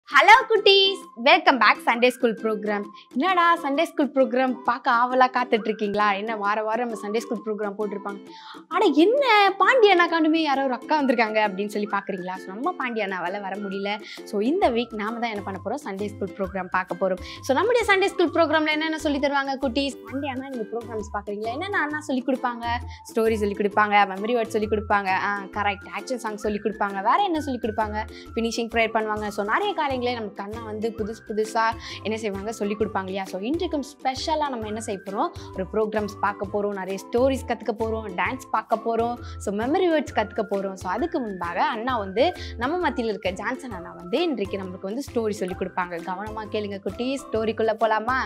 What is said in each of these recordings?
hello குட்டீஸ் welcome back Sunday school programme என்னடா Sunday school programme பார்க்க ஆவலாக காத்துட்டு இருக்கீங்களா என்ன வார வாரம் நம்ம சண்டே ஸ்கூல் ப்ரோக்ராம் போட்டிருப்பாங்க அட என்ன பாண்டி அண்ணா காண்டுமே யாரோ ஒரு அக்கா வந்திருக்காங்க அப்படின்னு சொல்லி பார்க்குறீங்களா ஸோ நம்ம பாண்டி அண்ணாவால் வர முடியல ஸோ இந்த வீக் நாம தான் என்ன பண்ண போகிறோம் சண்டே ஸ்கூல் ப்ரோக்ராம் பார்க்க போகிறோம் ஸோ நம்முடைய சண்டே ஸ்கூல் ப்ரோக்ராமில் என்னென்ன சொல்லி தருவாங்க குட்டீஸ் பாண்டி அண்ணா நீங்கள் ப்ரோக்ராம்ஸ் பார்க்குறீங்களா என்னென்ன அண்ணா சொல்லி கொடுப்பாங்க ஸ்டோரி சொல்லி கொடுப்பாங்க மெமரி வேர்ட் சொல்லி கொடுப்பாங்க கரெக்ட் ஆக்ஷன் சாங் சொல்லி கொடுப்பாங்க வேற என்ன சொல்லி கொடுப்பாங்க ஃபினிஷிங் ப்ரேயர் பண்ணுவாங்க ஸோ நிறைய காரியங்களே நமக்கு அண்ணா வந்து புதுசு புதுசாக என்ன செய்வாங்க சொல்லி கொடுப்பாங்க இல்லையா ஸோ இன்றைக்கும் ஸ்பெஷலாக நம்ம என்ன செய்ய போகிறோம் ஒரு ப்ரோக்ராம்ஸ் பார்க்க போகிறோம் நிறைய ஸ்டோரிஸ் கற்றுக்க போகிறோம் டான்ஸ் பார்க்க போகிறோம் ஸோ மெமரி வேர்ட்ஸ் கற்றுக்க போகிறோம் ஸோ அதுக்கு முன்பாக அண்ணா வந்து நம்ம மத்தியில் இருக்க ஜான்சன் அண்ணா வந்து இன்றைக்கு நம்மளுக்கு வந்து ஸ்டோரி சொல்லி கொடுப்பாங்க கவனமாக கேளுங்க குட்டி ஸ்டோரிக்குள்ளே போகலாமா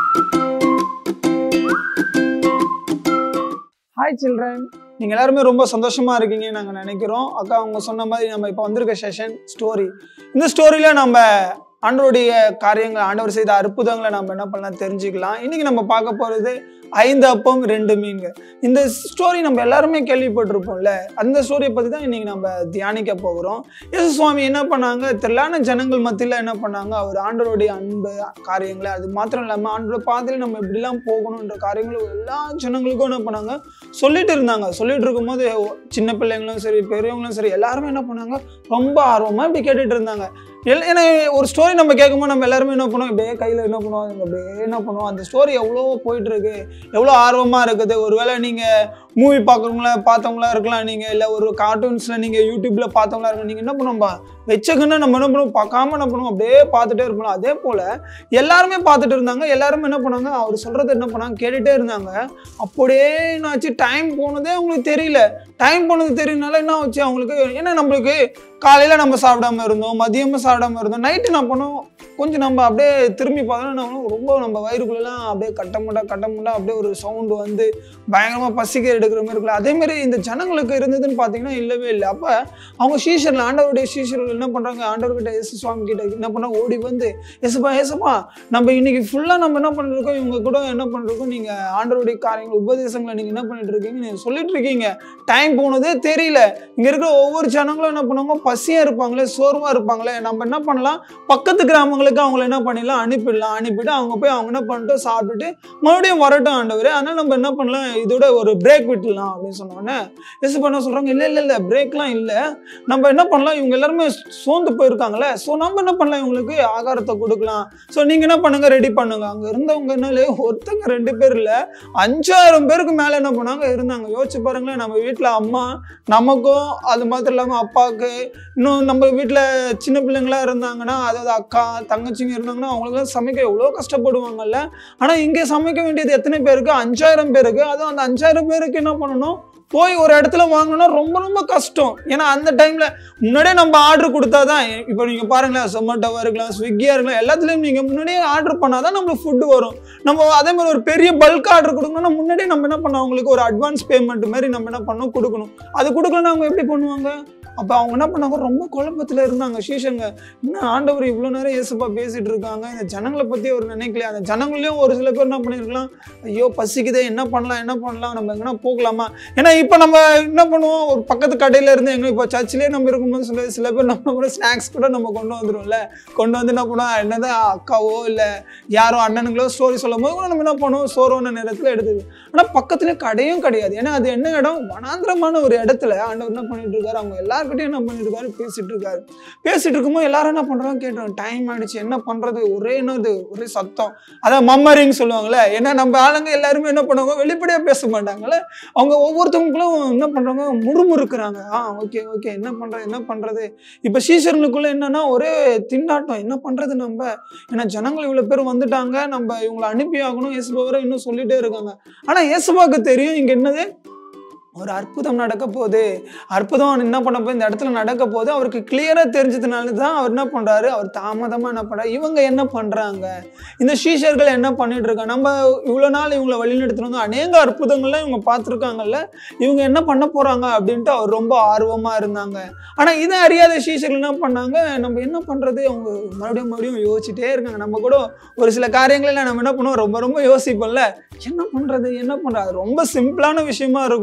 ஹாய் சில்ட்ரன் நீங்கள் எல்லாருமே ரொம்ப சந்தோஷமா இருக்கீங்கன்னு நாங்கள் நினைக்கிறோம் அக்கா அவங்க சொன்ன மாதிரி நம்ம இப்போ வந்திருக்க செஷன் ஸ்டோரி இந்த ஸ்டோரியில் நம்ம ஆண்டவருடைய காரியங்கள் ஆண்டவர் செய்த அற்புதங்களை நம்ம என்ன பண்ணலாம் தெரிஞ்சுக்கலாம் இன்னைக்கு நம்ம பார்க்க போகிறது ஐந்து அப்பம் ரெண்டு மீன்கள் இந்த ஸ்டோரி நம்ம எல்லாருமே கேள்விப்பட்டிருப்போம்ல அந்த ஸ்டோரியை பற்றி தான் இன்னைக்கு நம்ம தியானிக்க போகிறோம் இயேசு சுவாமி என்ன பண்ணாங்க திரளான ஜனங்கள் மத்தியில் என்ன பண்ணாங்க அவர் ஆண்டவருடைய அன்பு காரியங்களை அது மாத்திரம் இல்லாமல் ஆண்டோட பாதையில் நம்ம இப்படிலாம் போகணுன்ற காரியங்களை எல்லா ஜனங்களுக்கும் என்ன பண்ணாங்க சொல்லிட்டு இருந்தாங்க சொல்லிட்டு இருக்கும்போது சின்ன பிள்ளைங்களும் சரி பெரியவங்களும் சரி எல்லாருமே என்ன பண்ணாங்க ரொம்ப ஆர்வமாக இப்படி கேட்டுட்டு இருந்தாங்க எல் ஏன்னா ஒரு ஸ்டோரி நம்ம கேட்கும்போது நம்ம எல்லாருமே என்ன பண்ணுவோம் இப்படியே கையில் என்ன பண்ணுவோம் அப்படியே என்ன பண்ணுவோம் அந்த ஸ்டோரி எவ்வளோ போயிட்டு இருக்கு எவ்வளோ ஆர்வமாக இருக்குது ஒருவேளை நீங்கள் மூவி பார்க்குறவங்கள பார்த்தவங்களா இருக்கலாம் நீங்கள் இல்லை ஒரு கார்ட்டூன்ஸில் நீங்கள் யூடியூப்பில் பார்த்தவங்களா இருக்கலாம் நீங்கள் என்ன பண்ணுவோம்பா வச்சுக்கன்னு நம்ம என்ன பண்ணுவோம் பார்க்காம என்ன பண்ணுவோம் அப்படியே பார்த்துட்டே இருப்போம் அதே போல் எல்லாருமே பார்த்துட்டு இருந்தாங்க எல்லாருமே என்ன பண்ணாங்க அவர் சொல்கிறத என்ன பண்ணாங்க கேட்டுகிட்டே இருந்தாங்க அப்படியே என்னாச்சு டைம் போனதே அவங்களுக்கு தெரியல டைம் போனது தெரியனால என்ன ஆச்சு அவங்களுக்கு ஏன்னா நம்மளுக்கு காலையில் நம்ம சாப்பிடாம இருந்தோம் மதியமும் சாப்பிடாம இருந்தோம் நைட்டு என்ன பண்ணோம் கொஞ்சம் நம்ம அப்படியே திரும்பி பார்த்தோம்னா என்ன பண்ணுவோம், ரொம்ப நம்ம வயிறுக்குள்ளெல்லாம் அப்படியே கட்டமுண்டா கட்டமுண்டா அப்படியே ஒரு சவுண்டு வந்து பயங்கரமாக பசிக்க எடுக்கிற மாதிரி இருக்குல்ல அதேமாரி இந்த ஜனங்களுக்கு இருந்ததுன்னு பார்த்தீங்கன்னா இல்லவே இல்லை அப்போ அவங்க சீஷரில் ஆண்டவருடைய சீஷர்கள் என்ன பண்ணுறாங்க ஆண்டவர்கிட்ட இயேசு சுவாமி கிட்ட என்ன பண்ணாங்க ஓடி வந்து ஏசப்பா ஏசப்பா நம்ம இன்னைக்கு ஃபுல்லாக நம்ம என்ன பண்ணிருக்கோம் இவங்க கூட என்ன பண்ணிருக்கோம் நீங்கள் ஆண்டவருடைய காரியங்கள் உபதேசங்களை நீங்கள் என்ன பண்ணிட்டு இருக்கீங்க நீங்கள் சொல்லிட்டு இருக்கீங்க டைம் போனதே தெரியல இங்கே இருக்கிற ஒவ்வொரு ஜனங்களும் என்ன பண்ணுவாங்க பசியாக இருப்பாங்களே சோர்வாக இருப்பாங்களே நம்ம என்ன பண்ணலாம் பக்கத்து கிராமங்களுக்கு அவங்கள என்ன பண்ணிடலாம் அனுப்பிடலாம் அனுப்பிட்டு அவங்க போய் அவங்க என்ன பண்ணிட்டு சாப்பிட்டுட்டு மறுபடியும் வரட்டும் ஆண்டவர் அதனால் நம்ம என்ன பண்ணலாம் இதோட ஒரு பிரேக் விட்டுலாம் அப்படின்னு சொன்னோடனே எஸ் பண்ண சொல்கிறாங்க இல்லை இல்லை இல்லை பிரேக்லாம் இல்லை நம்ம என்ன பண்ணலாம் இவங்க எல்லாருமே சோர்ந்து போயிருக்காங்களே ஸோ நம்ம என்ன பண்ணலாம் இவங்களுக்கு ஆகாரத்தை கொடுக்கலாம் ஸோ நீங்கள் என்ன பண்ணுங்க ரெடி பண்ணுங்க அங்கே இருந்தவங்க என்னாலே ஒருத்தங்க ரெண்டு பேர் இல்லை அஞ்சாயிரம் பேருக்கு மேலே என்ன பண்ணாங்க இருந்தாங்க யோசிச்சு பாருங்களேன் நம்ம வீட்டில் அம்மா நமக்கும் அது மாத்திரம் இல்லாமல் அப்பாவுக்கு இன்னும் நம்ம வீட்டில் சின்ன பிள்ளைங்களா இருந்தாங்கன்னா அதாவது அக்கா தங்கச்சிங்க இருந்தாங்கன்னா அவங்களுக்குலாம் சமைக்க எவ்வளோ கஷ்டப்படுவாங்கல்ல ஆனால் இங்கே சமைக்க வேண்டியது எத்தனை பேருக்கு அஞ்சாயிரம் பேருக்கு அதுவும் அந்த அஞ்சாயிரம் பேருக்கு என்ன பண்ணணும் போய் ஒரு இடத்துல வாங்கணும்னா ரொம்ப ரொம்ப கஷ்டம் ஏன்னா அந்த டைமில் முன்னாடியே நம்ம ஆர்டர் கொடுத்தா தான் இப்போ நீங்கள் பாருங்களேன் சொமேட்டோவாக இருக்கலாம் ஸ்விக்கியாக இருக்கலாம் எல்லாத்துலேயும் நீங்கள் முன்னாடியே ஆர்டர் பண்ணால் தான் நம்மளுக்கு ஃபுட்டு வரும் நம்ம அதே மாதிரி ஒரு பெரிய பல்க் ஆர்டர் கொடுக்கணும்னா முன்னாடியே நம்ம என்ன பண்ணோம் அவங்களுக்கு ஒரு அட்வான்ஸ் பேமெண்ட் மாதிரி நம்ம என்ன பண்ணோம் கொடுக்கணும் அது கொடுக்கலன்னா அவங்க எப்படி பண்ணுவாங்க அப்போ அவங்க என்ன பண்ணாங்க ரொம்ப குழப்பத்தில் இருந்தாங்க சீஷங்க என்ன ஆண்டவர் இவ்வளோ நேரம் இயேசுப்பா பேசிட்டு இருக்காங்க இந்த ஜனங்களை பற்றி அவர் நினைக்கலையா அந்த ஜனங்களையும் ஒரு சில பேர் என்ன பண்ணியிருக்கலாம் ஐயோ பசிக்குதே என்ன பண்ணலாம் என்ன பண்ணலாம் நம்ம எங்கன்னா போகலாமா ஏன்னா இப்போ நம்ம என்ன பண்ணுவோம் ஒரு பக்கத்து கடையில் இருந்து எங்கே இப்போ சர்ச்சிலே நம்ம இருக்கும்போது சில சில பேர் நம்ம கூட ஸ்நாக்ஸ் கூட நம்ம கொண்டு வந்துடும்ல கொண்டு வந்து என்ன பண்ணுவோம் என்னதான் அக்காவோ இல்லை யாரோ அண்ணனுங்களோ ஸ்டோரி சொல்லும் போது கூட நம்ம என்ன பண்ணுவோம் சோரோன நேரத்தில் எடுத்துது ஆனால் பக்கத்துல கடையும் கிடையாது ஏன்னா அது என்ன இடம் வனாந்திரமான ஒரு இடத்துல ஆண்டவர் என்ன பண்ணிட்டு இருக்காரு அவங்க எல்லாருக்கிட்டையும் என்ன பண்ணிட்டு இருக்காரு பேசிட்டு இருக்காரு பேசிட்டு இருக்கும்போது எல்லாரும் என்ன பண்றாங்க கேட்டோம் டைம் ஆயிடுச்சு என்ன பண்றது ஒரே என்னது ஒரே சத்தம் அதான் மம்மரின்னு சொல்லுவாங்கல்ல ஏன்னா நம்ம ஆளுங்க எல்லாருமே என்ன பண்ணுவாங்க வெளிப்படையா பேச மாட்டாங்கல்ல அவங்க ஒவ்வொருத்தவங்களும் என்ன பண்றாங்க முறுமுறுக்குறாங்க ஆ ஓகே ஓகே என்ன பண்றது என்ன பண்றது இப்ப சீசர்களுக்குள்ள என்னன்னா ஒரே திண்டாட்டம் என்ன பண்றது நம்ம ஏன்னா ஜனங்கள் இவ்வளவு பேர் வந்துட்டாங்க நம்ம இவங்களை அனுப்பி ஆகணும் இயேசுபவரை இன்னும் சொல்லிட்டே இருக்காங்க ஆனா இயேசுபாக்கு தெரியும் இங்க என்னது ஒரு அற்புதம் நடக்க போகுது அற்புதம் என்ன பண்ண போகுது இந்த இடத்துல நடக்க போகுது அவருக்கு கிளியராக தெரிஞ்சதுனால தான் அவர் என்ன பண்ணுறாரு அவர் தாமதமாக என்ன பண்ணுறாரு இவங்க என்ன பண்ணுறாங்க இந்த சீஷர்கள் என்ன பண்ணிட்டு இருக்காங்க நம்ம இவ்வளோ நாள் இவங்களை வழிநடத்துனவங்க அநேக அற்புதங்கள்லாம் இவங்க பார்த்துருக்காங்கல்ல இவங்க என்ன பண்ண போகிறாங்க அப்படின்ட்டு அவர் ரொம்ப ஆர்வமாக இருந்தாங்க ஆனால் இதை அறியாத சீஷர்கள் என்ன பண்ணாங்க நம்ம என்ன பண்ணுறது அவங்க மறுபடியும் மறுபடியும் யோசிச்சுட்டே இருக்காங்க நம்ம கூட ஒரு சில காரியங்களெல்லாம் நம்ம என்ன பண்ணுவோம் ரொம்ப ரொம்ப யோசிப்போம்ல என்ன பண்ணுறது என்ன பண்ணுறது ரொம்ப சிம்பிளான விஷயமா இருக்கும்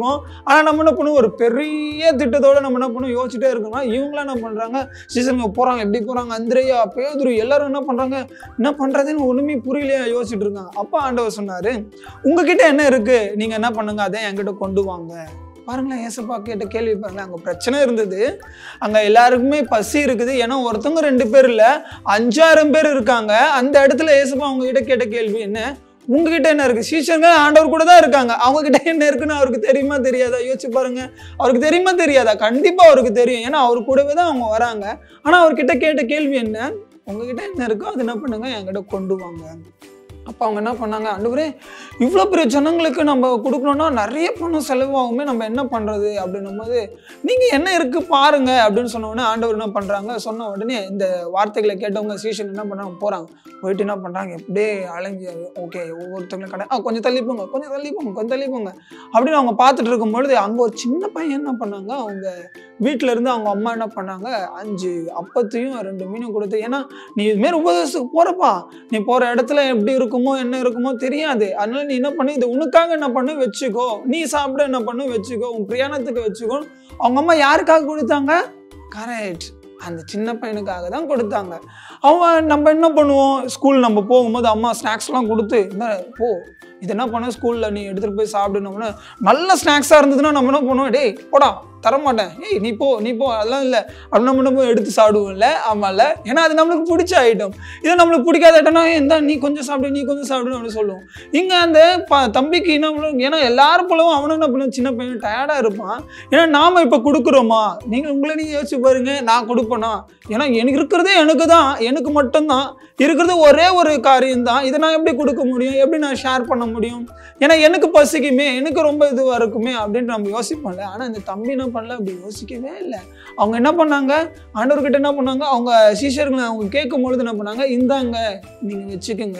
ஆனா நம்ம என்ன பண்ணுவோம் ஒரு பெரிய திட்டத்தோட நம்ம என்ன பண்ணுவோம் யோசிச்சுட்டே இருக்கோம்னா இவங்களாம் என்ன பண்றாங்க சீசனுக்கு போறாங்க எப்படி போறாங்க அந்திரையா பேதுரு எல்லாரும் என்ன பண்றாங்க என்ன பண்றதுன்னு ஒண்ணுமே புரியலையா யோசிச்சுட்டு இருக்காங்க அப்பா ஆண்டவர் சொன்னாரு உங்ககிட்ட என்ன இருக்கு நீங்க என்ன பண்ணுங்க அதை என்கிட்ட கொண்டு வாங்க பாருங்களேன் ஏசப்பா கேட்ட கேள்வி பாருங்களேன் அங்கே பிரச்சனை இருந்தது அங்கே எல்லாருக்குமே பசி இருக்குது ஏன்னா ஒருத்தவங்க ரெண்டு பேர் இல்லை அஞ்சாயிரம் பேர் இருக்காங்க அந்த இடத்துல ஏசப்பா அவங்க கிட்ட கேட்ட கேள்வி என்ன உங்ககிட்ட என்ன இருக்கு சீஷங்க ஆண்டவர் கூட தான் இருக்காங்க அவங்க கிட்ட என்ன இருக்குன்னு அவருக்கு தெரியுமா தெரியாதா யோசிச்சு பாருங்க அவருக்கு தெரியுமா தெரியாதா கண்டிப்பா அவருக்கு தெரியும் ஏன்னா அவர் கூடவே தான் அவங்க வராங்க ஆனா அவர்கிட்ட கேட்ட கேள்வி என்ன உங்ககிட்ட என்ன இருக்கோ அது என்ன பண்ணுங்க என்கிட்ட கொண்டு வாங்க அப்போ அவங்க என்ன பண்ணாங்க ஆண்டவரே இவ்வளோ பெரிய ஜனங்களுக்கு நம்ம கொடுக்கணும்னா நிறைய பணம் செலவாகுமே நம்ம என்ன பண்ணுறது அப்படின்னும் போது நீங்கள் என்ன இருக்குது பாருங்க அப்படின்னு சொன்ன உடனே ஆண்டவர் என்ன பண்ணுறாங்க சொன்ன உடனே இந்த வார்த்தைகளை கேட்டவங்க சீசன் என்ன பண்ணாங்க போகிறாங்க போயிட்டு என்ன பண்ணுறாங்க எப்படியே அலைஞ்சு ஓகே ஒவ்வொருத்தவங்களும் கடை ஆ கொஞ்சம் தள்ளி போங்க கொஞ்சம் தள்ளி போங்க கொஞ்சம் தள்ளி போங்க அப்படின்னு அவங்க பார்த்துட்டு இருக்கும்பொழுது அங்கே ஒரு சின்ன பையன் என்ன பண்ணாங்க அவங்க வீட்டில இருந்து அவங்க அம்மா என்ன பண்ணாங்க அஞ்சு அப்பத்தையும் ரெண்டு மீனும் கொடுத்து ஏன்னா நீ இதுமாரி உபதேசத்துக்கு போறப்பா நீ போற இடத்துல எப்படி இருக்குமோ என்ன இருக்குமோ தெரியாது அதனால நீ என்ன பண்ணு இது உனக்காக என்ன பண்ணு வச்சுக்கோ நீ சாப்பிட என்ன பண்ணு வச்சுக்கோ உன் பிரயாணத்துக்கு வச்சுக்கோ அவங்க அம்மா யாருக்காக கொடுத்தாங்க கரெக்ட் அந்த சின்ன பையனுக்காக தான் கொடுத்தாங்க அவன் நம்ம என்ன பண்ணுவோம் ஸ்கூல் நம்ம போகும்போது அம்மா ஸ்நாக்ஸ்லாம் கொடுத்து இந்த போ இது என்ன பண்ண ஸ்கூலில் நீ எடுத்துகிட்டு போய் சாப்பிடணும்னு நல்ல ஸ்நாக்ஸாக இருந்ததுன்னா நம்ம என்ன பண்ணுவோம் டேய் போடா தரமாட்டேன் ஏய் நீ போ நீ போ அதெல்லாம் இல்லை அப்படி நம்ம நம்ம எடுத்து சாப்பிடுவோம்ல ஆமாம்ல ஏன்னா அது நம்மளுக்கு பிடிச்ச ஐட்டம் இது நம்மளுக்கு பிடிக்காத ஐட்டம்னா இந்த நீ கொஞ்சம் சாப்பிடு நீ கொஞ்சம் சாப்பிடு அப்படின்னு சொல்லுவோம் இங்கே அந்த ப தம்பிக்கு என்ன பண்ணுவோம் ஏன்னா எல்லாரும் போலவும் அவனும் என்ன பண்ணுவோம் சின்ன பையன் டயர்டாக இருப்பான் ஏன்னா நாம இப்போ கொடுக்குறோமா நீங்கள் உங்களை நீங்கள் யோசிச்சு பாருங்க நான் கொடுப்பேனா ஏன்னா எனக்கு இருக்கிறதே எனக்கு தான் எனக்கு மட்டும்தான் இருக்கிறது ஒரே ஒரு காரியம் தான் இதை நான் எப்படி கொடுக்க முடியும் எப்படி நான் ஷேர் பண்ண முடியும் ஏன்னா எனக்கு பசிக்குமே எனக்கு ரொம்ப இதுவாக இருக்குமே அப்படின்ட்டு நம்ம யோசிப்போம்ல ஆனால் இந்த தம்பி என்ன பண்ணல அப்படி யோசிக்கவே இல்லை அவங்க என்ன பண்ணாங்க ஆண்டவர்கிட்ட என்ன பண்ணாங்க அவங்க சீஷர்களை அவங்க கேட்கும் பொழுது என்ன பண்ணாங்க இந்தாங்க நீங்கள் வச்சுக்கோங்க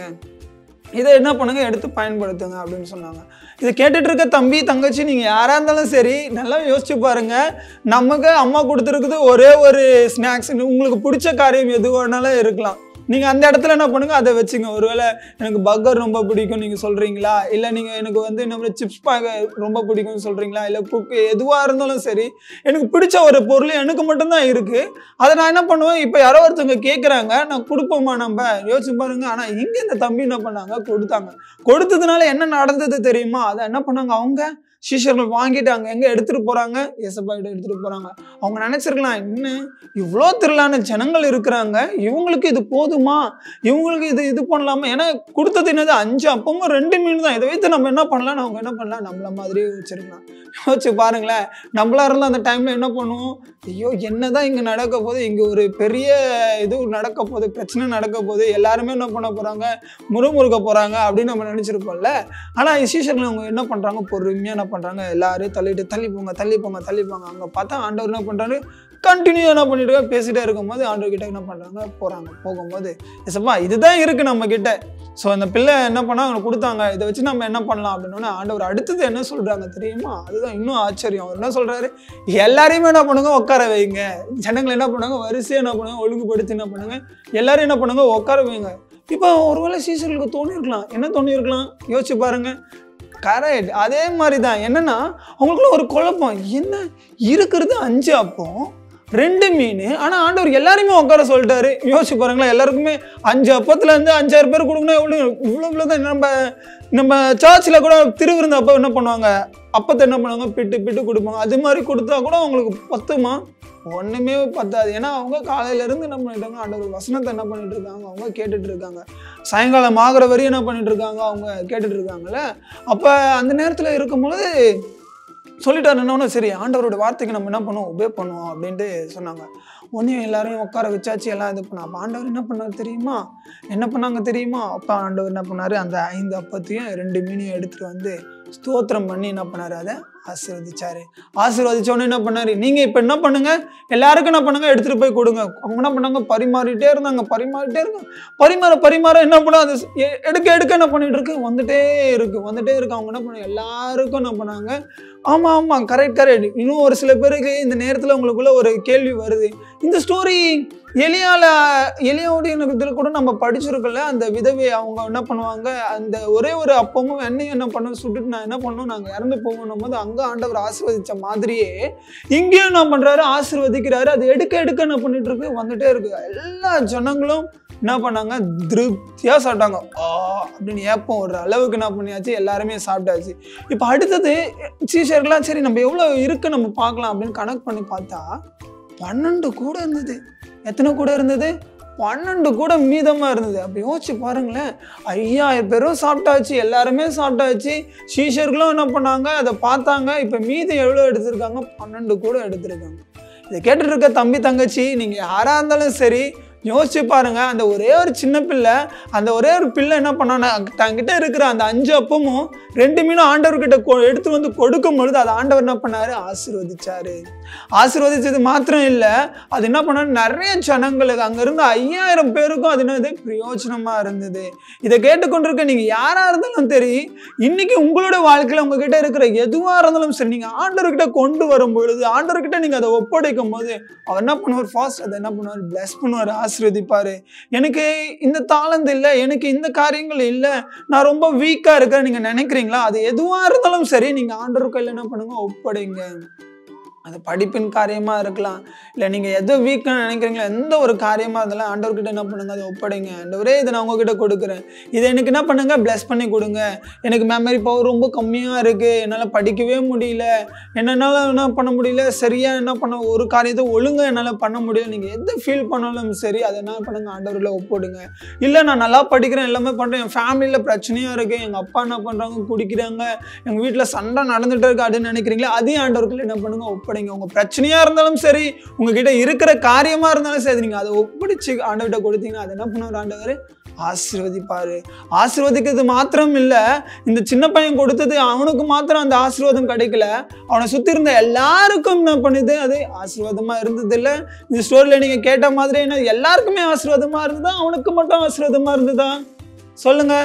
இதை என்ன பண்ணுங்க எடுத்து பயன்படுத்துங்க அப்படின்னு சொன்னாங்க இதை கேட்டுட்டு இருக்க தம்பி தங்கச்சி நீங்கள் யாராக இருந்தாலும் சரி நல்லா யோசிச்சு பாருங்க நமக்கு அம்மா கொடுத்துருக்குது ஒரே ஒரு ஸ்நாக்ஸ் உங்களுக்கு பிடிச்ச காரியம் எது வேணாலும் இருக்கலாம் நீங்கள் அந்த இடத்துல என்ன பண்ணுங்க அதை வச்சுங்க ஒருவேளை எனக்கு பர்கர் ரொம்ப பிடிக்கும் நீங்கள் சொல்கிறீங்களா இல்லை நீங்கள் எனக்கு வந்து நம்ம சிப்ஸ் பாக ரொம்ப பிடிக்கும்னு சொல்கிறீங்களா இல்லை குக்கு எதுவாக இருந்தாலும் சரி எனக்கு பிடிச்ச ஒரு பொருள் எனக்கு மட்டும்தான் இருக்குது அதை நான் என்ன பண்ணுவேன் இப்போ யாரோ ஒருத்தவங்க கேட்குறாங்க நான் கொடுப்போமா நம்ம யோசிச்சு பாருங்க ஆனால் இங்கே இந்த தம்பி என்ன பண்ணாங்க கொடுத்தாங்க கொடுத்ததுனால என்ன நடந்தது தெரியுமா அதை என்ன பண்ணாங்க அவங்க சீஷர்கள் வாங்கிட்டு அங்கே எங்கே எடுத்துகிட்டு போகிறாங்க ஏசப்பாக்கிட்ட எடுத்துகிட்டு போகிறாங்க அவங்க நினச்சிருக்கலாம் என்ன இவ்வளோ திரளான ஜனங்கள் இருக்கிறாங்க இவங்களுக்கு இது போதுமா இவங்களுக்கு இது இது பண்ணலாமா ஏன்னா கொடுத்தது என்னது அஞ்சு அப்பமும் ரெண்டு மீன் தான் இதை வைத்து நம்ம என்ன பண்ணலாம் அவங்க என்ன பண்ணலாம் நம்மள மாதிரியே வச்சிருக்கலாம் யோசிச்சு பாருங்களேன் நம்மளா இருந்தால் அந்த டைமில் என்ன பண்ணுவோம் ஐயோ என்னதான் இங்கே நடக்க போகுது இங்கே ஒரு பெரிய இது நடக்க போகுது பிரச்சனை நடக்க போகுது எல்லாருமே என்ன பண்ண போகிறாங்க முறுமுறுக்க போகிறாங்க அப்படின்னு நம்ம நினச்சிருப்போம்ல ஆனால் சீஷர்கள் அவங்க என்ன பண்ணுறாங்க பொறுமையாக என்ன பண்ணுறாங்க எல்லாரையும் தள்ளிட்டு தள்ளி போங்க தள்ளி போங்க தள்ளி போங்க அங்கே பார்த்தா ஆண்டவர் என்ன பண்ணுறாரு கண்டினியூ என்ன பண்ணிட்டு இருக்காரு, பேசிட்டே இருக்கும்போது ஆண்டவர் கிட்ட என்ன பண்ணுறாங்க போகிறாங்க போகும்போது எசப்பா இதுதான் இருக்குது நம்ம கிட்ட ஸோ அந்த பிள்ளை என்ன பண்ணா அவனுக்கு கொடுத்தாங்க இதை வச்சு நம்ம என்ன பண்ணலாம் அப்படின்னா ஆண்டவர் அடுத்தது என்ன சொல்கிறாங்க தெரியுமா அதுதான் இன்னும் ஆச்சரியம் அவர் என்ன சொல்கிறாரு எல்லாரையுமே என்ன பண்ணுங்க உட்கார வைங்க ஜனங்களை என்ன பண்ணுங்க வரிசையாக என்ன பண்ணுங்க ஒழுங்குபடுத்தி என்ன பண்ணுங்க எல்லாரும் என்ன பண்ணுங்க உட்கார வைங்க இப்போ ஒருவேளை சீசர்களுக்கு தோணி இருக்கலாம் என்ன தோணி இருக்கலாம் யோசிச்சு பாருங்க கரெக்ட் அதே மாதிரி தான் என்னன்னா அவங்களுக்குள்ள ஒரு குழப்பம் என்ன இருக்கிறது அஞ்சு அப்போ ரெண்டு மீன் ஆனால் ஆண்டவர் எல்லாரையுமே உட்கார சொல்லிட்டாரு யோசிச்சு பாருங்களேன் எல்லாருக்குமே அஞ்சு அப்பத்துல இருந்து அஞ்சாறு பேர் கொடுக்கணும் எவ்வளோ இவ்வளோ இவ்வளோ தான் நம்ம நம்ம சர்ச்சில் கூட திருவிருந்து அப்போ என்ன பண்ணுவாங்க அப்பத்தை என்ன பண்ணுவாங்க பிட்டு பிட்டு கொடுப்பாங்க அது மாதிரி கொடுத்தா கூட அவங்களுக்கு பத்துமா ஒன்றுமே பத்தாது ஏன்னா அவங்க காலையில இருந்து என்ன பண்ணிட்டு இருக்காங்க ஆண்டவர் வசனத்தை என்ன பண்ணிட்டு இருக்காங்க அவங்க கேட்டுட்டு இருக்காங்க சாயங்காலம் ஆகிற வரையும் என்ன பண்ணிட்டு இருக்காங்க அவங்க கேட்டுட்டு இருக்காங்கல்ல அப்போ அந்த நேரத்தில் இருக்கும்பொழுது சொல்லிட்டாரு என்னன்னா சரி ஆண்டவரோட வார்த்தைக்கு நம்ம என்ன பண்ணுவோம் உபே பண்ணுவோம் அப்படின்ட்டு சொன்னாங்க உடனே எல்லாரையும் உட்கார வச்சாச்சு எல்லாம் இது பண்ண அப்போ ஆண்டவர் என்ன பண்ணார் தெரியுமா என்ன பண்ணாங்க தெரியுமா அப்போ ஆண்டவர் என்ன பண்ணாரு அந்த ஐந்து அப்பத்தையும் ரெண்டு மீனையும் எடுத்துட்டு வந்து ஸ்தோத்திரம் பண்ணி என்ன பண்ணாரு அதை ஆசீர்வதிச்சாரு ஆசீர்வதிச்ச உடனே என்ன பண்ணாரு நீங்க இப்ப என்ன பண்ணுங்க எல்லாருக்கும் என்ன பண்ணுங்க எடுத்துட்டு போய் கொடுங்க அவங்க என்ன பண்ணாங்க பரிமாறிட்டே இருந்தாங்க பரிமாறிட்டே இருந்தாங்க பரிமாற பரிமாற என்ன பண்ண அது எ- எடுக்க எடுக்க என்ன பண்ணிட்டு இருக்கு வந்துட்டே இருக்கு வந்துட்டே இருக்கு அவங்க என்ன பண்ணாங்க எல்லாருக்கும் என்ன பண்ணாங்க ஆமா ஆமா கரெக்ட் கரெக்ட் இன்னும் ஒரு சில பேருக்கு இந்த நேரத்துல உங்களுக்குள்ள ஒரு கேள்வி வருது இந்த ஸ்டோரி எலியால எலியாவுடைய இதில் கூட நம்ம படிச்சிருக்கல அந்த விதவை அவங்க என்ன பண்ணுவாங்க அந்த ஒரே ஒரு அப்பமும் எண்ணெயும் என்ன பண்ண சுட்டுட்டு நான் என்ன பண்ணோம் நாங்கள் இறந்து போகணும் போது அங்கே ஆண்டவர் ஆசீர்வதிச்ச மாதிரியே இங்கேயும் என்ன பண்ணுறாரு ஆசீர்வதிக்கிறாரு அது எடுக்க எடுக்க என்ன பண்ணிட்டு இருக்கு வந்துட்டே இருக்கு எல்லா ஜனங்களும் என்ன பண்ணாங்க திருப்தியாக சாப்பிட்டாங்க ஆ அப்படின்னு ஏப்பம் ஒரு அளவுக்கு என்ன பண்ணியாச்சு எல்லாருமே சாப்பிட்டாச்சு இப்போ அடுத்தது சீஷர்கள்லாம் சரி நம்ம எவ்வளோ இருக்கு நம்ம பார்க்கலாம் அப்படின்னு கணக்கு பண்ணி பார்த்தா பன்னெண்டு கூட இருந்தது எத்தனை கூட இருந்தது பன்னெண்டு கூட மீதமாக இருந்தது அப்படி யோசிச்சு பாருங்களேன் ஐயாயிரம் பேரும் சாப்பிட்டாச்சு எல்லாருமே சாப்பிட்டாச்சு சீஷர்களும் என்ன பண்ணாங்க அதை பார்த்தாங்க இப்போ மீதி எவ்வளோ எடுத்திருக்காங்க பன்னெண்டு கூட எடுத்திருக்காங்க இதை கேட்டுட்டு இருக்க தம்பி தங்கச்சி நீங்கள் யாராக இருந்தாலும் சரி யோசிச்சு பாருங்க அந்த ஒரே ஒரு சின்ன பிள்ளை அந்த ஒரே ஒரு பிள்ளை என்ன பண்ணானா தங்கிட்ட இருக்கிற அந்த அஞ்சு அப்பமும் ரெண்டு மீனும் ஆண்டவர்கிட்ட கொ எடுத்து வந்து கொடுக்கும் பொழுது அது ஆண்டவர் என்ன பண்ணாரு ஆசீர்வதிச்சாரு ஆசீர்வதிச்சது மாத்திரம் இல்லை அது என்ன பண்ணாரு நிறைய ஜனங்களுக்கு அங்க இருந்த ஐயாயிரம் பேருக்கும் அது என்னது பிரயோஜனமா இருந்தது இதை கேட்டுக்கொண்டிருக்க நீங்க யாரா இருந்தாலும் சரி இன்னைக்கு உங்களோட வாழ்க்கையில உங்ககிட்ட இருக்கிற எதுவா இருந்தாலும் சரி நீங்க ஆண்டவர்கிட்ட கொண்டு வரும் பொழுது ஆண்டவர்கிட்ட நீங்க அதை ஒப்படைக்கும் போது அவர் என்ன பண்ணுவார் ஃபாஸ்ட் அதை என்ன பண்ணுவார் பிளஸ் பண்ணுவார் ஆசீர்வதிப்பாரு எனக்கு இந்த தாளந்து இல்லை எனக்கு இந்த காரியங்கள் இல்லை நான் ரொம்ப வீக்கா இருக்கேன் நீங்க நினைக்கிறீங்களா அது எதுவா இருந்தாலும் சரி நீங்க ஆண்டவர் கையில் என்ன பண்ணுங்க ஒப்படைங்க அது படிப்பின் காரியமா இருக்கலாம் இல்லை நீங்க எது வீக்காக நினைக்கிறீங்களோ எந்த ஒரு காரியமா இருந்தாலும் ஆண்டவர்கிட்ட என்ன பண்ணுங்க அதை ஒப்படைங்க ஆண்டவரே இதை நான் உங்ககிட்ட கொடுக்குறேன் இதை எனக்கு என்ன பண்ணுங்க பிளஸ் பண்ணி கொடுங்க எனக்கு மெமரி பவர் ரொம்ப கம்மியாக இருக்கு என்னால் படிக்கவே முடியல என்னால் என்ன பண்ண முடியல சரியா என்ன பண்ண ஒரு காரியத்தை ஒழுங்கா என்னால் பண்ண முடியல நீங்கள் எது ஃபீல் பண்ணாலும் சரி அதை என்ன பண்ணுங்க ஆண்டவரில் ஒப்போடுங்க இல்லை நான் நல்லா படிக்கிறேன் எல்லாமே பண்ணுறேன் என் ஃபேமிலியில் பிரச்சனையாக இருக்கு எங்கள் அப்பா என்ன பண்ணுறாங்க குடிக்கிறாங்க எங்கள் வீட்டில் சண்டை நடந்துட்டு இருக்கு அப்படின்னு நினைக்கிறீங்களா அதையும் ஆண்டவர்கள் என்ன பண்ணுங்க ஒப்படைங்க உங்கள் பிரச்சனையாக இருந்தாலும் சரி உங்ககிட்ட இருக்கிற காரியமாக இருந்தாலும் சரி நீங்கள் அதை ஒப்படைச்சு ஆண்டவர்கிட்ட கொடுத்தீங்கன்னா அதை என்ன பண்ணுவார் ஆண்டவர் ஆசீர்வதிப்பாரு ஆசீர்வதிக்கிறது மாத்திரம் இல்லை இந்த சின்ன பையன் கொடுத்தது அவனுக்கு மாத்திரம் அந்த ஆசீர்வாதம் கிடைக்கல அவனை சுற்றி இருந்த எல்லாருக்கும் என்ன பண்ணுது அது ஆசீர்வாதமாக இருந்தது இல்லை இந்த ஸ்டோரியில் நீங்கள் கேட்ட மாதிரி என்ன எல்லாருக்குமே ஆசீர்வாதமாக இருந்ததா அவனுக்கு மட்டும் ஆசீர்வாதமாக இருந்ததா சொல்லுங்க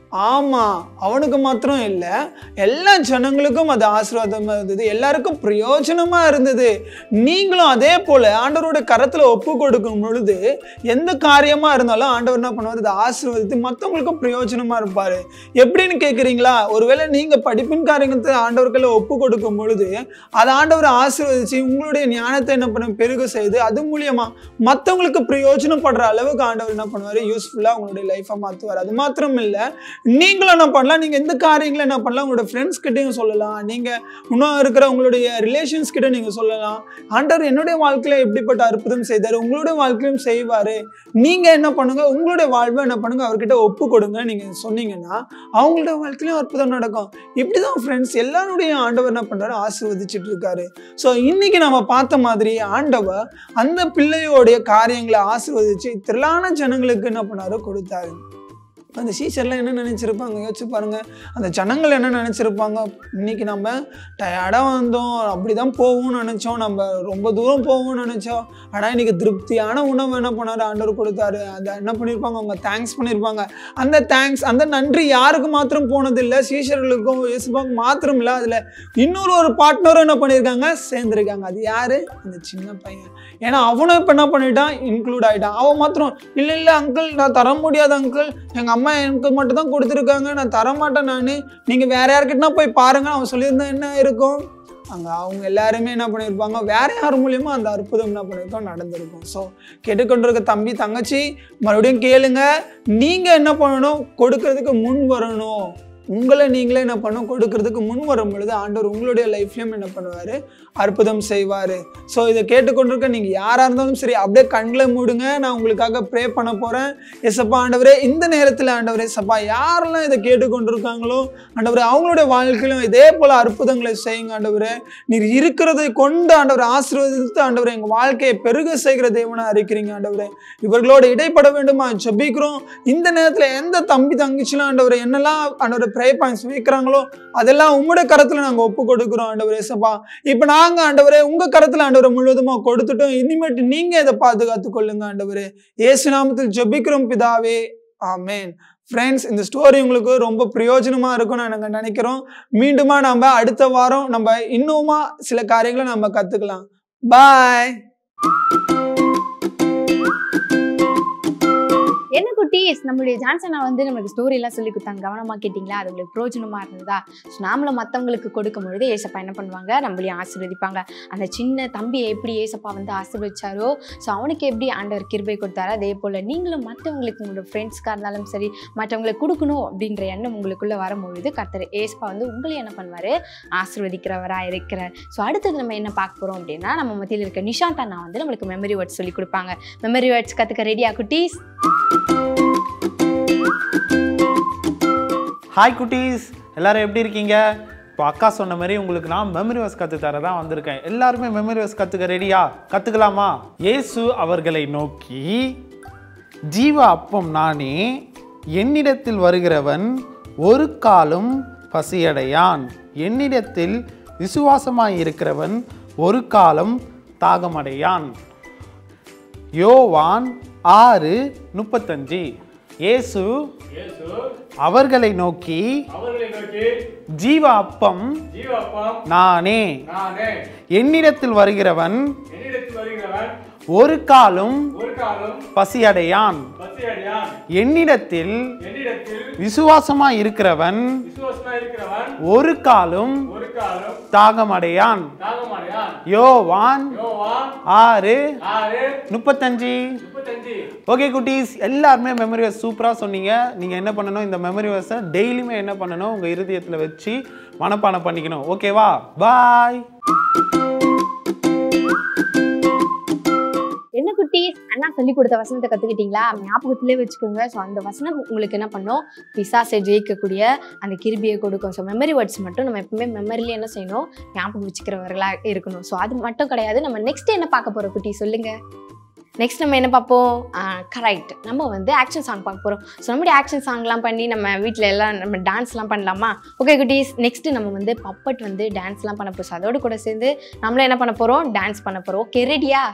ஆமாம் அவனுக்கு மாத்திரம் இல்லை எல்லா ஜனங்களுக்கும் அது ஆசீர்வாதமாக இருந்தது எல்லாருக்கும் பிரயோஜனமாக இருந்தது நீங்களும் அதே போல் ஆண்டவரோட கரத்தில் ஒப்பு கொடுக்கும் பொழுது எந்த காரியமாக இருந்தாலும் ஆண்டவர் என்ன பண்ணுவார் அதை ஆசீர்வதித்து மற்றவங்களுக்கும் பிரயோஜனமாக இருப்பார் எப்படின்னு கேட்குறீங்களா ஒருவேளை நீங்கள் படிப்பின் காரியத்தை ஆண்டவர்களை ஒப்பு கொடுக்கும் பொழுது அதை ஆண்டவர் ஆசீர்வதிச்சு உங்களுடைய ஞானத்தை என்ன பண்ண பெருக செய்து அது மூலியமா மற்றவங்களுக்கு பிரயோஜனப்படுற அளவுக்கு ஆண்டவர் என்ன பண்ணுவார் யூஸ்ஃபுல்லாக உங்களுடைய லைஃப்பை மாற்றுவார் அது மாத்திரம் இல்லை நீங்களும் என்ன பண்ணலாம் நீங்கள் எந்த காரியங்களை என்ன பண்ணலாம் உங்களோட ஃப்ரெண்ட்ஸ் கிட்டேயும் சொல்லலாம் நீங்கள் இன்னும் இருக்கிற உங்களுடைய ரிலேஷன்ஸ் கிட்ட நீங்கள் சொல்லலாம் ஆண்டவர் என்னுடைய வாழ்க்கையில எப்படிப்பட்ட அற்புதம் செய்தார் உங்களுடைய வாழ்க்கையிலும் செய்வார் நீங்கள் என்ன பண்ணுங்க உங்களுடைய வாழ்வை என்ன பண்ணுங்க அவர்கிட்ட ஒப்பு கொடுங்க நீங்கள் சொன்னீங்கன்னா அவங்களோட வாழ்க்கையிலும் அற்புதம் நடக்கும் இப்படி தான் ஃப்ரெண்ட்ஸ் எல்லாருடைய ஆண்டவர் என்ன பண்ணுறாரு ஆசீர்வதிச்சிட்டு இருக்காரு ஸோ இன்னைக்கு நம்ம பார்த்த மாதிரி ஆண்டவர் அந்த பிள்ளையோடைய காரியங்களை ஆசீர்வதிச்சு திரளான ஜனங்களுக்கு என்ன பண்ணாரு கொடுத்தாரு அந்த சீச்சர்லாம் என்ன நினச்சிருப்பாங்க யோசிச்சு பாருங்க அந்த ஜனங்கள் என்ன நினச்சிருப்பாங்க இன்னைக்கு நம்ம டயர்டாக வந்தோம் அப்படி தான் போவோம்னு நினச்சோம் நம்ம ரொம்ப தூரம் போவோம்னு நினச்சோம் ஆனால் இன்னைக்கு திருப்தியான உணவு என்ன பண்ணாரு ஆண்டவர் கொடுத்தாரு அந்த என்ன பண்ணியிருப்பாங்க அவங்க தேங்க்ஸ் பண்ணியிருப்பாங்க அந்த தேங்க்ஸ் அந்த நன்றி யாருக்கு மாத்திரம் போனதில்லை சீஷர்களுக்கும் இயேசுபாவுக்கு மாத்திரம் இல்லை அதில் இன்னொரு ஒரு பார்ட்னரும் என்ன பண்ணியிருக்காங்க சேர்ந்துருக்காங்க அது யாரு அந்த சின்ன பையன் ஏன்னா அவனும் இப்போ என்ன பண்ணிட்டான் இன்க்ளூட் ஆகிட்டான் அவன் மாத்திரம் இல்லை இல்லை அங்கிள் நான் தர முடியாது அங்கிள் எங்கள் அம்மா எனக்கு மட்டும் தான் கொடுத்துருக்காங்க நான் தர மாட்டேன் நான் நீங்கள் வேற யார்கிட்டனா போய் பாருங்க அவன் சொல்லியிருந்தா என்ன இருக்கும் அங்கே அவங்க எல்லாருமே என்ன பண்ணியிருப்பாங்க வேற யார் மூலியமா அந்த அற்புதம் என்ன பண்ணியிருக்கோம் நடந்திருக்கும் ஸோ கேட்டுக்கொண்டிருக்க தம்பி தங்கச்சி மறுபடியும் கேளுங்க நீங்கள் என்ன பண்ணணும் கொடுக்கறதுக்கு முன் வரணும் உங்களை நீங்களே என்ன பண்ணணும் கொடுக்கறதுக்கு முன் வரும் பொழுது ஆண்டவர் உங்களுடைய லைஃப்லையும் என்ன பண்ணுவார் அற்புதம் செய்வார் ஸோ இதை கேட்டுக்கொண்டிருக்க நீங்கள் யாராக இருந்தாலும் சரி அப்படியே கண்களை மூடுங்க நான் உங்களுக்காக ப்ரே பண்ண போகிறேன் எசப்பா ஆண்டவரே இந்த நேரத்தில் ஆண்டவரே சப்பா யாரெல்லாம் இதை கேட்டுக்கொண்டிருக்காங்களோ ஆண்டவரே அவங்களுடைய வாழ்க்கையிலும் இதே போல் அற்புதங்களை செய்யுங்க ஆண்டவரே நீர் இருக்கிறதை கொண்டு ஆண்டவர் ஆசீர்வதித்து ஆண்டவரே எங்கள் வாழ்க்கையை பெருக செய்கிற தேவனாக இருக்கிறீங்க ஆண்டவரே இவர்களோட இடைப்பட வேண்டுமா ஜெபிக்கிறோம் இந்த நேரத்தில் எந்த தம்பி தங்கச்சிலாம் ஆண்டவரை என்னெல்லாம் ஆண்டவரை ப்ரே பாயிண்ட்ஸ் வைக்கிறாங்களோ அதெல்லாம் உங்களுடைய கரத்தில் நாங்கள் ஒப்பு கொடுக்குறோம் ஆண்டவரே சப்பா இப்போ நாங்கள் ஆண்டவரே உங்கள் கரத்தில் ஆண்டவரை முழுவதுமாக கொடுத்துட்டோம் இனிமேட்டு நீங்கள் இதை பாதுகாத்து கொள்ளுங்க ஆண்டவரே இயேசு நாமத்தில் ஜெபிக்கிறோம் பிதாவே ஆமேன் ஃப்ரெண்ட்ஸ் இந்த ஸ்டோரி உங்களுக்கு ரொம்ப பிரயோஜனமாக இருக்கும்னு நாங்கள் நினைக்கிறோம் மீண்டுமா நம்ம அடுத்த வாரம் நம்ம இன்னுமா சில காரியங்களை நம்ம கற்றுக்கலாம் பாய் குட்டீஸ் நம்மளுடைய ஜான்சனா வந்து நம்மளுக்கு ஸ்டோரி எல்லாம் சொல்லி கொடுத்தாங்க கவனமா கேட்டிங்களா அது உங்களுக்கு பிரோஜனமா இருந்ததா ஸோ நாமளும் மற்றவங்களுக்கு கொடுக்கும் பொழுது ஏசப்பா என்ன பண்ணுவாங்க நம்மளையும் ஆசீர்வதிப்பாங்க அந்த சின்ன தம்பியை எப்படி ஏசப்பா வந்து ஆசீர்வதிச்சாரோ ஸோ அவனுக்கு எப்படி ஆண்டவர் கிருபை கொடுத்தாரோ அதே போல் நீங்களும் மற்றவங்களுக்கு உங்களோட ஃப்ரெண்ட்ஸ்க்காக இருந்தாலும் சரி மற்றவங்களுக்கு கொடுக்கணும் அப்படின்ற எண்ணம் உங்களுக்குள்ளே வரும்பொழுது கர்த்தர் ஏசப்பா வந்து உங்களையும் என்ன பண்ணுவார் ஆசீர்வதிக்கிறவராக இருக்கிறார் ஸோ அடுத்தது நம்ம என்ன பார்க்க போகிறோம் அப்படின்னா நம்ம மத்தியில் இருக்க நிஷாந்த் அண்ணா வந்து நம்மளுக்கு மெமரி வேர்ட்ஸ் சொல்லி கொடுப்பாங்க மெமரி வேர்ட்ஸ் கற்றுக்க ரெடியா குட்டீஸ் ஹாய் குட்டீஸ் எல்லாரும் எப்படி இருக்கீங்க இப்போ அக்கா சொன்ன மாதிரி உங்களுக்கு நான் மெமரி வர்ஸ் கற்று தர தான் வந்திருக்கேன் எல்லாருமே மெமரி வர்ஸ் கற்றுக்க ரெடியா கற்றுக்கலாமா இயேசு அவர்களை நோக்கி ஜீவ அப்பம் நானே என்னிடத்தில் வருகிறவன் ஒரு காலும் பசியடையான் என்னிடத்தில் விசுவாசமாய் இருக்கிறவன் ஒரு காலம் தாகமடையான் யோவான் ஆறு முப்பத்தஞ்சு இயேசு அவர்களை நோக்கி அவர்களை நோக்கி ஜீவ அப்பம் ஜீவப்பம் நானே நானே என்னிடத்தில் வருகிறவன் என்னிடத்தில் வருகிறவன் ஒரு காலும் ஒரு காலம் பசியடையான் பசியடையான் என்னிடத்தில் என்னிடத்தில் விசுவாசமாய் இருக்கிறவன் விசுவாசமா இருக்கிறவன் ஒரு காலும் ஒரு காலம் தாகமடையான் தாகமடையான் யோவான் யோவான் ஆறு ஆறு முப்பத்தஞ்சு முப்பத்தஞ்சு ஓகே குட்டீஸ் எல்லாருமே மெமரி வர்ஸ் சூப்பராக சொன்னீங்க நீங்கள் என்ன பண்ணணும் இந்த மெமரி வர்ஸை டெய்லியுமே என்ன பண்ணணும் உங்கள் இருதயத்தில் வச்சு மனப்பாடம் பண்ணிக்கணும் ஓகேவா பாய் என்ன குட்டீஸ் அண்ணா சொல்லி கொடுத்த வசனத்தை கத்துக்கிட்டீங்களா ஞாபகத்திலே வச்சுக்கோங்க ஸோ அந்த வசனம் உங்களுக்கு என்ன பண்ணும் பிசாசை ஜெயிக்கக்கூடிய அந்த கிருபியை கொடுக்கும் ஸோ மெமரி வேர்ட்ஸ் மட்டும் நம்ம எப்பவுமே மெமரியில என்ன செய்யணும் ஞாபகம் வச்சுக்கிறவர்களா இருக்கணும் ஸோ அது மட்டும் கிடையாது நம்ம நெக்ஸ்ட் என்ன பார்க்க போறோம் குட்டி சொல்லுங்க நெக்ஸ்ட் நம்ம என்ன பார்ப்போம் கரெக்ட் நம்ம வந்து ஆக்ஷன் சாங் பார்க்க போகிறோம் ஸோ நம்முடைய ஆக்ஷன் சாங்லாம் பண்ணி நம்ம வீட்டில் எல்லாம் நம்ம டான்ஸ்லாம் பண்ணலாமா ஓகே குட்டீஸ் நெக்ஸ்ட் நம்ம வந்து பப்பட் வந்து டான்ஸ்லாம் பண்ண போகிறோம் ஸோ அதோடு கூட சேர்ந்து நம்மளும் என்ன பண்ண போகிறோம் டான்ஸ் பண்ண போகிறோம் ஓகே ரெடியா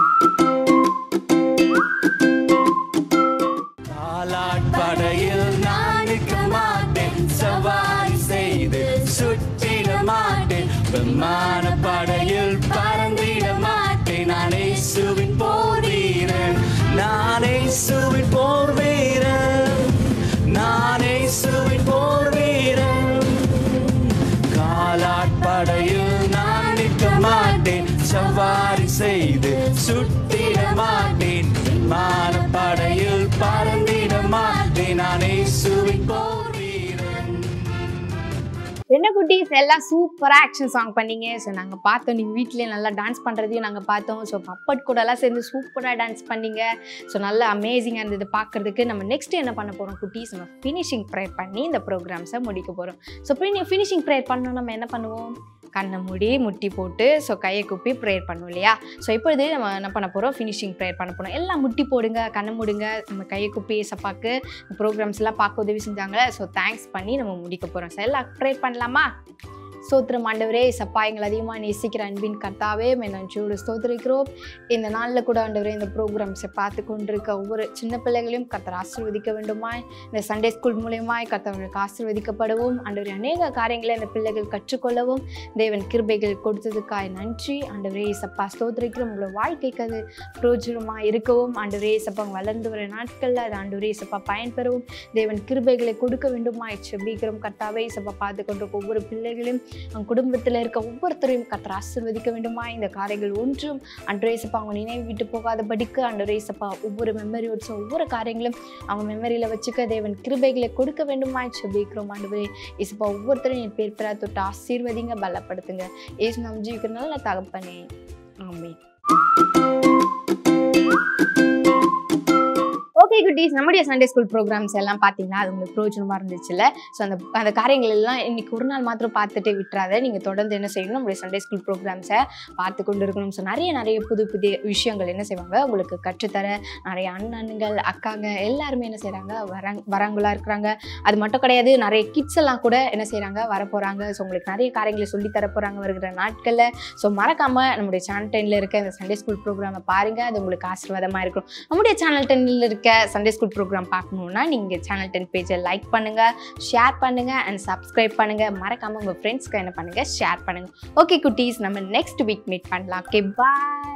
காலாட்படையில் நான் நிற்க மாட்டேன் சவாரி செய்து சுற்றிட மாட்டேன் விமான படையில் பறந்திட மாட்டேன் நானே சுவின் போர் வீரன் நானே சுவின் போர் வீரன் நானே சுவின் போர் வீரன் காலாட்படையில் நான் நிற்க மாட்டேன் சவாரி செய்து சுற்றிட மாட்டேன் விமானப்படையில் பறந்திட மாட்டேன் நானே சுவின் போர் வீரன் என்ன குட்டீஸ் எல்லாம் சூப்பராக ஆக்ஷன் சாங் பண்ணீங்க ஸோ நாங்கள் பார்த்தோம் நீங்கள் வீட்டிலே நல்லா டான்ஸ் பண்ணுறதையும் நாங்கள் பார்த்தோம் ஸோ பப்பட் கூடலாம் சேர்ந்து சூப்பராக டான்ஸ் பண்ணீங்க ஸோ நல்லா அமேசிங்காக இருந்தது பார்க்குறதுக்கு நம்ம நெக்ஸ்ட் என்ன பண்ண போகிறோம் குட்டீஸ் நம்ம ஃபினிஷிங் ப்ரேயர் பண்ணி இந்த ப்ரோக்ராம்ஸை முடிக்க போகிறோம் ஸோ ஃபினிஷிங் ப்ரேயர் பண்ணோம் நம்ம என்ன பண்ணுவோம் கண்ணை மூடி முட்டி போட்டு ஸோ கையை குப்பி ப்ரேயர் பண்ணுவோம் இல்லையா ஸோ இப்பொழுது நம்ம என்ன பண்ண போகிறோம் ஃபினிஷிங் ப்ரேயர் பண்ண போகிறோம் எல்லாம் முட்டி போடுங்க கண்ணை மூடுங்க நம்ம கையை குப்பி ஏசப்பாக்கு ப்ரோக்ராம்ஸ் எல்லாம் பார்க்க உதவி செஞ்சாங்க ஸோ தேங்க்ஸ் பண்ணி நம்ம முடிக்க போகிறோம் ஸோ எல்லாம் ப்ரேயர் பண்ணலாமா ஸ்தோத்திரம் ஆண்டவரே சப்பா எங்களை அதிகமாக நேசிக்கிற அன்பின் கர்த்தாவே மே நன்றியோடு ஸ்தோத்திரிக்கிறோம் இந்த நாளில் கூட ஆண்டவரே இந்த ப்ரோக்ராம்ஸை பார்த்து கொண்டிருக்க ஒவ்வொரு சின்ன பிள்ளைகளையும் கர்த்தர் ஆசீர்வதிக்க வேண்டுமாய் இந்த சண்டே ஸ்கூல் மூலியமாய் கர்த்தவர்களுக்கு ஆசீர்வதிக்கப்படவும் ஆண்டவரே அநேக காரியங்களை இந்த பிள்ளைகள் கற்றுக்கொள்ளவும் தேவன் கிருபைகள் கொடுத்ததுக்காய் நன்றி ஆண்டவரே சப்பா ஸ்தோத்திரிக்கிறோம் உங்களோட வாழ்க்கைக்கு அது பிரோஜனமாக இருக்கவும் ஆண்டவரே சப்பா வளர்ந்து வர நாட்களில் அது ஆண்டவரே சப்பா பயன்பெறவும் தேவன் கிருபைகளை கொடுக்க வேண்டுமாய் செபிக்கிறோம் கர்த்தாவே சப்பா பார்த்து கொண்டிருக்க ஒவ்வொரு பிள்ளைகளையும் அவங்க குடும்பத்தில் இருக்க ஒவ்வொருத்தரையும் கர்த்தர் ஆசீர்வதிக்க வேண்டுமா இந்த காரியங்கள் ஒன்றும் அன்றே சப்பா அவங்க நினைவு விட்டு போகாதபடிக்கு அன்றே சப்பா ஒவ்வொரு மெமரி ஒவ்வொரு காரியங்களும் அவங்க மெமரியில் வச்சுக்க தேவன் கிருபைகளை கொடுக்க வேண்டுமா செபிக்கிறோம் ஆண்டவரே இசப்பா ஒவ்வொருத்தரையும் என் பேர் பெறா தொட்டு ஆசீர்வதிங்க பலப்படுத்துங்க ஏசு நம் ஜீவிக்கிறனால தகப்பனே ஆமே ஓகே குட்டீஸ் நம்முடைய சண்டே ஸ்கூல் ப்ரோக்ராம்ஸ் எல்லாம் பார்த்தீங்கன்னா அது உங்களுக்கு பிரோஜனமாக இருந்துச்சுல்ல ஸோ அந்த அந்த காரியங்கள் எல்லாம் இன்னைக்கு ஒரு நாள் மாத்திரம் பார்த்துட்டே விட்டுறாத நீங்கள் தொடர்ந்து என்ன செய்யணும் நம்முடைய சண்டே ஸ்கூல் ப்ரோக்ராம்ஸை பார்த்து கொண்டு இருக்கணும் ஸோ நிறைய நிறைய புது புதிய விஷயங்கள் என்ன செய்வாங்க உங்களுக்கு கற்றுத்தர நிறைய அண்ணனுங்கள் அக்காங்க எல்லாருமே என்ன செய்கிறாங்க வரங் வரவங்களா இருக்கிறாங்க அது மட்டும் கிடையாது நிறைய கிட்ஸ் எல்லாம் கூட என்ன செய்கிறாங்க வர போகிறாங்க ஸோ உங்களுக்கு நிறைய காரியங்களை சொல்லி தர போகிறாங்க வருகிற நாட்களில் ஸோ மறக்காமல் நம்முடைய சேனல் டென்னில் இருக்க இந்த சண்டே ஸ்கூல் ப்ரோக்ராமை பாருங்கள் அது உங்களுக்கு ஆசீர்வாதமாக இருக்கும் நம்முடைய சேனல் டென்னில் இருக்க சண்டே ஸ்கூல் ப்ரோக்ராம் பார்க்கணுன்னா நீங்கள் சேனல் டென் பேஜை லைக் பண்ணுங்கள் ஷேர் பண்ணுங்கள் அண்ட் சப்ஸ்கிரைப் பண்ணுங்கள் மறக்காமல் உங்கள் ஃப்ரெண்ட்ஸ்க்கு என்ன பண்ணுங்கள் ஷேர் பண்ணுங்கள் ஓகே குட்டீஸ் நம்ம நெக்ஸ்ட் வீக் மீட் பண்ணலாம் ஓகே பாய்